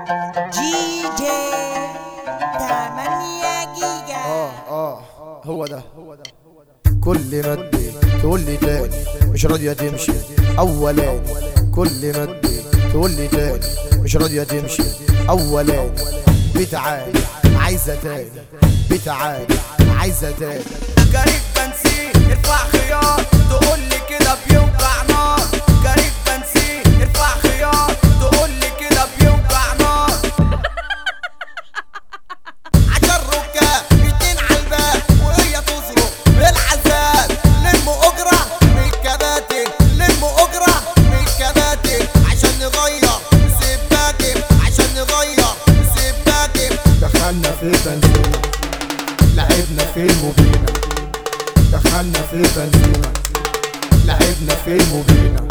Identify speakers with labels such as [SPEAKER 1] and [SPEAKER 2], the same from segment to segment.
[SPEAKER 1] جي جي 8 جيجا
[SPEAKER 2] اه اه هو ده كل ما تبين تقول لي تاني مش راضية تمشي أولاني كل ما تبين تقول لي تاني مش راضية تمشي أولاني بتعاني عايزة تاني بتعاني عايزة تاني
[SPEAKER 3] جريت بنسين ارفع خيار تقول لي كده بيوجع نار جريت بنسين ارفع خيار تقول لي كده بيوجع نار عشان ركاب اتنين على الباب وهي تصرخ بالعذاب لموا اجرة من الكباتن لموا اجرة من الكباتن عشان نغير سباكم عشان نغير سباكم
[SPEAKER 2] دخلنا في بنزينة لعبنا في المبينة دخلنا في بنزينة لعبنا في المبينة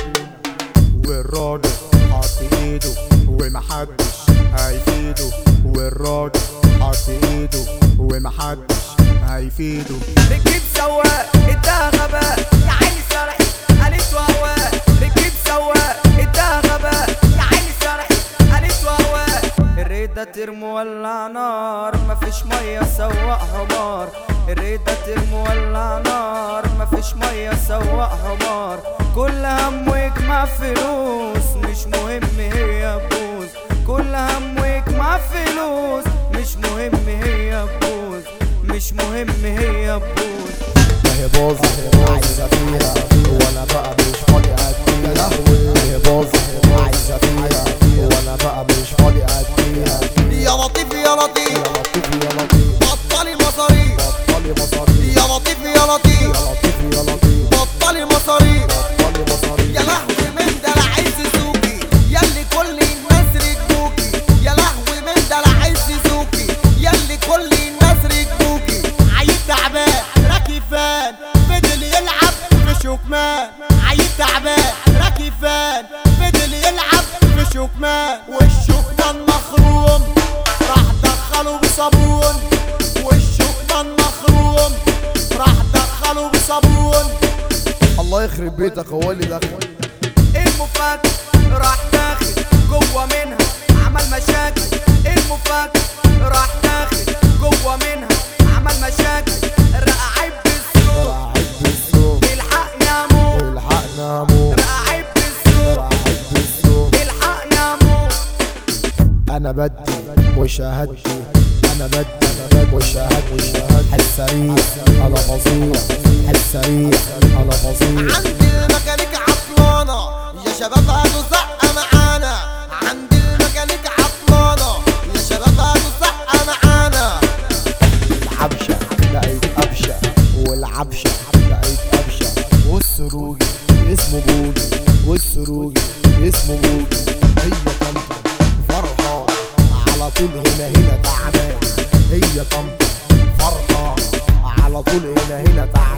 [SPEAKER 2] والراجل حط ايده ومحدش هيفيده والراجل حط ايده ومحدش هيفيده
[SPEAKER 3] ركب سواق اداها غباء يا عيني سرحي قالت وهواء ركب سواق اداها غباء يا عيني سرحي قالت وهواء الريدة ترمي ولع نار مفيش مية سواق حمار الريدة ترمي ولع نار مفيش مية سواق حمار كل همه يجمع فلوس مش مهم هي بوز كل همه يجمع فلوس مش مهم هي بوز مش مهم هي بوز
[SPEAKER 2] ما هي باظة عايزة فيها وانا بقى مش فاضي اديها ما هي باظة عايزة فيها وانا بقى مش فاضي اديها
[SPEAKER 3] يا لطيف يا لطيف
[SPEAKER 2] يا لطيف يا لطيف
[SPEAKER 3] بطلي مصاريف
[SPEAKER 2] بطلي مصاريف
[SPEAKER 3] يا لطيف يا لطيف
[SPEAKER 2] يا لطيف يا لطيف
[SPEAKER 3] بطلي مصاريف
[SPEAKER 2] بطلي مصاريف
[SPEAKER 3] يا لهوي من ده عايز سوقي ياللي كل الناس ركبوكي يا لهوي من ده عايز سوقي ياللي كل الناس ركبوكي عيل تعبان راكي فان فضل يلعب في شوكمان عيل تعبان راكي فان فضل يلعب في شوكمان والشوكمان مخروم راح دخله بصابون والشوكمان مخروم راح دخله بصابون
[SPEAKER 2] الله يخرب بيتك هو اللي دخل
[SPEAKER 3] المفاجأة راح داخل جوه منها عمل مشاكل المفاجأة راح داخل جوه منها عمل مشاكل رقع عيب بالسوق
[SPEAKER 2] راعد بالسوق
[SPEAKER 3] الحقني يا مو
[SPEAKER 2] الحقنا موت
[SPEAKER 3] رقع عيب بالسوق
[SPEAKER 2] راعد بالسوق
[SPEAKER 3] الحقني يا مو
[SPEAKER 2] انا بدي وشهادتي انا بدي وشهادتي حسريع انا فظيع حسريع انا فظيع
[SPEAKER 3] عند الميكانيك عطلانة يا شباب هاتوا زقة معانا عند الميكانيك عطلانة يا شباب هاتوا زقة معانا
[SPEAKER 2] العبشة بقيت أبشة والعبشة بقيت أبشة والسروجي اسمه بوجي والسروجي اسمه بوجي هي طنطا فرحة على طول هنا هنا تعبان هي طنطا فرحة على طول هنا هنا تعبان